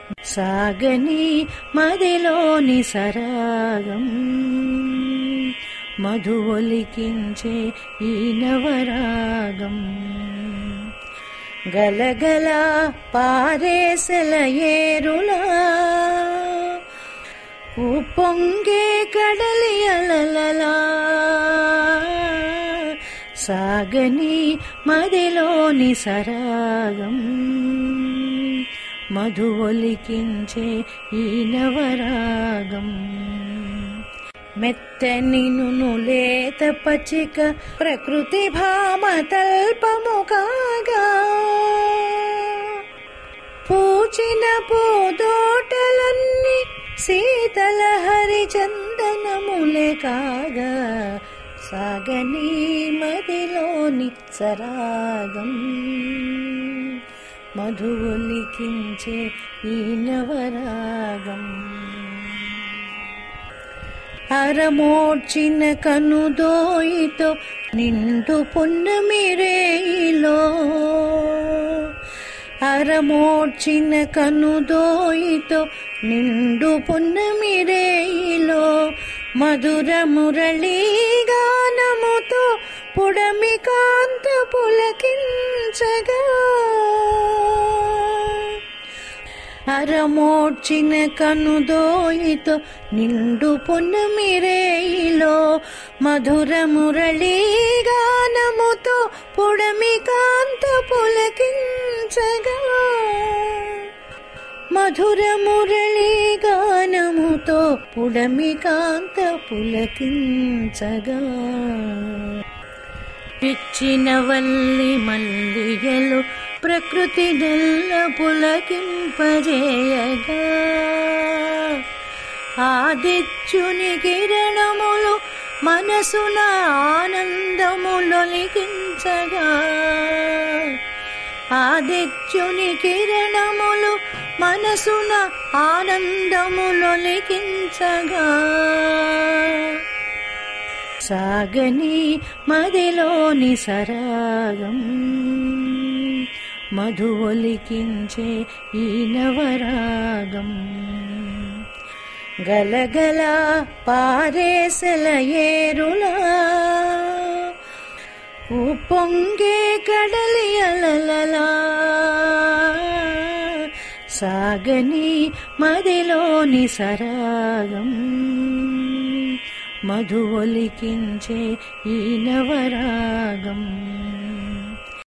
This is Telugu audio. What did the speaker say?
సాగని మదిలోని సరాగం మధువొలికించే ఈ నవరాగం గలగల పారేసెల ఏరులా ఉప్పొంగే కడలి అలలలా సాగని మదిలోని సరాగం మధువొలికించే ఈ నవరాగం మెత్తని లేత పచ్చిక ప్రకృతి భామ తల్పము కాగా పూచిన పూదోటలన్నీ శీతల హరిచందనములే కాగా సాగని మదిలోని సరాగం మధువులికించే ఈ నవరాగం అరమోడ్చిన కనుదోయితో నిండు పొన్నమిరేయిలో అరమోడ్చిన కనుదోయితో నిండు పొన్నమిరేయిలో మధుర మురళీ గానముతో పుడమి కాంత పులకించగా అరమోడ్చిన కనుదోయితో నిండు పొన్నమిరేయిలో మధుర మురళీ గానముతో పుడమి కాంత పులకించగా మధుర మురళీ గానముతో పుడమి కాంత పులకించగా పిచ్చిన వల్లి మల్లియలు ప్రకృతి నెల్ల పులకింపజేయగా ఆదిత్యుని కిరణములు మనసున ఆనందములొలికించగా ఆదిత్యుని కిరణములు మనసున ఆనందములొలికించగా సాగని మదిలోని సరాగం మధువొలికించే ఈ నవరాగం గలగల పారేసెల ఏరులా ఉప్పొంగే కడలి అలలలా సాగని మదిలోని సరాగం మధువొలికించే ఈ నవరాగం